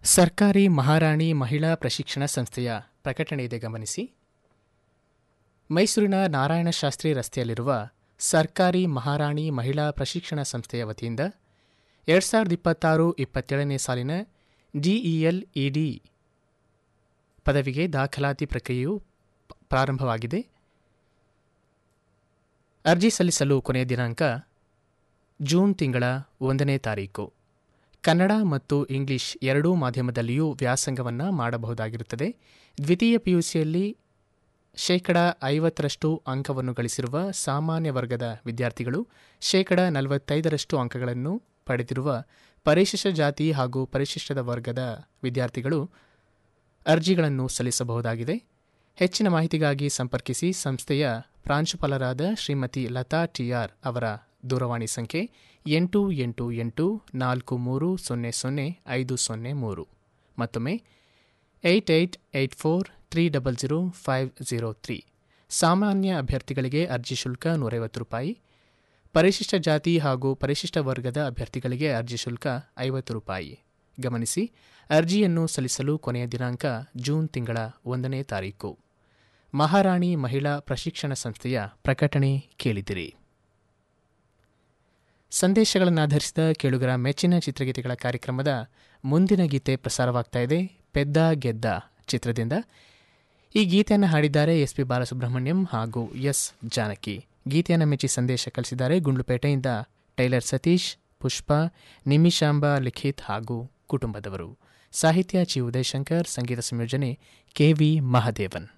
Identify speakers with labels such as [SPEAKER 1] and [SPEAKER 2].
[SPEAKER 1] ಸರ್ಕಾರಿ ಮಹಾರಾಣಿ ಮಹಿಳಾ ಪ್ರಶಿಕ್ಷಣ ಸಂಸ್ಥೆಯ ಪ್ರಕಟಣೆ ಇದೆ ಗಮನಿಸಿ ಮೈಸೂರಿನ ನಾರಾಯಣಶಾಸ್ತ್ರಿ ರಸ್ತೆಯಲ್ಲಿರುವ ಸರ್ಕಾರಿ ಮಹಾರಾಣಿ ಮಹಿಳಾ ಪ್ರಶಿಕ್ಷಣ ಸಂಸ್ಥೆಯ ವತಿಯಿಂದ ಎರಡು ಸಾವಿರದ ಇಪ್ಪತ್ತಾರು ಇಪ್ಪತ್ತೇಳನೇ ಸಾಲಿನ ಡಿಇಎಲ್ ಇಡಿ ಪದವಿಗೆ ದಾಖಲಾತಿ ಪ್ರಕ್ರಿಯೆಯು ಪ- ಪ್ರಾರಂಭವಾಗಿದೆ ಅರ್ಜಿ ಸಲ್ಲಿಸಲು ಕೊನೆಯ ದಿನಾಂಕ ಜೂನ್ ತಿಂಗಳ ಒಂದನೇ ತಾರೀಕು ಕನ್ನಡ ಮತ್ತು ಇಂಗ್ಲಿಷ್ ಎರಡೂ ಮಾಧ್ಯಮದಲ್ಲಿಯೂ ವ್ಯಾಸಂಗವನ್ನು ಮಾಡಬಹುದಾಗಿರುತ್ತದೆ ದ್ವಿತೀಯ ಪಿಯುಸಿಯಲ್ಲಿ ಶೇಕಡ ಐವತ್ತರಷ್ಟು ಅಂಕವನ್ನು ಗಳಿಸಿರುವ ಸಾಮಾನ್ಯ ವರ್ಗದ ವಿದ್ಯಾರ್ಥಿಗಳು ಶೇಕಡ ನಲವತ್ತೈದರಷ್ಟು ಅಂಕಗಳನ್ನು ಪಡೆದಿರುವ ಪರಿಶಿಷ್ಟ ಜಾತಿ ಹಾಗೂ ಪರಿಶಿಷ್ಟದ ವರ್ಗದ ವಿದ್ಯಾರ್ಥಿಗಳು ಅರ್ಜಿಗಳನ್ನು ಸಲ್ಲಿಸಬಹುದಾಗಿದೆ ಹೆಚ್ಚಿನ ಮಾಹಿತಿಗಾಗಿ ಸಂಪರ್ಕಿಸಿ ಸಂಸ್ಥೆಯ ಪ್ರಾಂಶುಪಾಲರಾದ ಶ್ರೀಮತಿ ಲತಾ ಟಿಆರ್ ಅವರ ದೂರವಾಣಿ ಸಂಖ್ಯೆ ಎಂಟು ಎಂಟು ಎಂಟು ನಾಲ್ಕು ಮೂರು ಸೊನ್ನೆ ಸೊನ್ನೆ ಐದು ಸೊನ್ನೆ ಮೂರು ಮತ್ತೊಮ್ಮೆ eight eight eight four three double zero five zero three ಸಾಮಾನ್ಯ ಅಭ್ಯರ್ಥಿಗಳಿಗೆ ಅರ್ಜಿ ಶುಲ್ಕ ನೂರೈವತ್ತು ರೂಪಾಯಿ ಪರಿಶಿಷ್ಟ ಜಾತಿ ಹಾಗೂ ಪರಿಶಿಷ್ಟ ವರ್ಗದ ಅಭ್ಯರ್ಥಿಗಳಿಗೆ ಅರ್ಜಿ ಶುಲ್ಕ ಐವತ್ತು ರೂಪಾಯಿ ಗಮನಿಸಿ ಅರ್ಜಿಯನ್ನು ಸಲ್ಲಿಸಲು ಕೊನೆಯ ದಿನಾಂಕ ಜೂನ್ ತಿಂಗಳ ಒಂದನೇ ತಾರೀಕು ಮಹಾರಾಣಿ ಮಹಿಳಾ ಪ್ರಶಿಕ್ಷಣ ಸಂಸ್ಥೆಯ ಪ್ರಕಟಣೆ ಕೇಳಿದಿರಿ ಸಂದೇಶಗಳನ್ನು ಆಧರಿಸಿದ ಕೇಳುಗರ ಮೆಚ್ಚಿನ ಚಿತ್ರಗೀತೆಗಳ ಕಾರ್ಯಕ್ರಮದ ಮುಂದಿನ ಗೀತೆ ಪ್ರಸಾರವಾಗ್ತಾ ಇದೆ ಪೆದ್ದ ಗೆದ್ದ ಚಿತ್ರದಿಂದ ಈ ಗೀತೆಯನ್ನು ಹಾಡಿದ್ದಾರೆ ಎಸ್ ಪಿ ಬಾಲಸುಬ್ರಹ್ಮಣ್ಯಂ ಹಾಗೂ ಎಸ್ ಜಾನಕಿ ಗೀತೆಯನ್ನು ಮೆಚ್ಚಿ ಸಂದೇಶ ಕಳಿಸಿದ್ದಾರೆ ಗುಂಡ್ಲುಪೇಟೆಯಿಂದ ಟೈಲರ್ ಸತೀಶ್ ಪುಷ್ಪ ನಿಮಿಷಾಂಬ ಲಿಖಿತ್ ಹಾಗೂ ಕುಟುಂಬದವರು ಸಾಹಿತ್ಯ ಚಿ ಉದಯಶಂಕರ್ ಸಂಗೀತ ಸಂಯೋಜನೆ ಕೆವಿ ಮಹದೇವನ್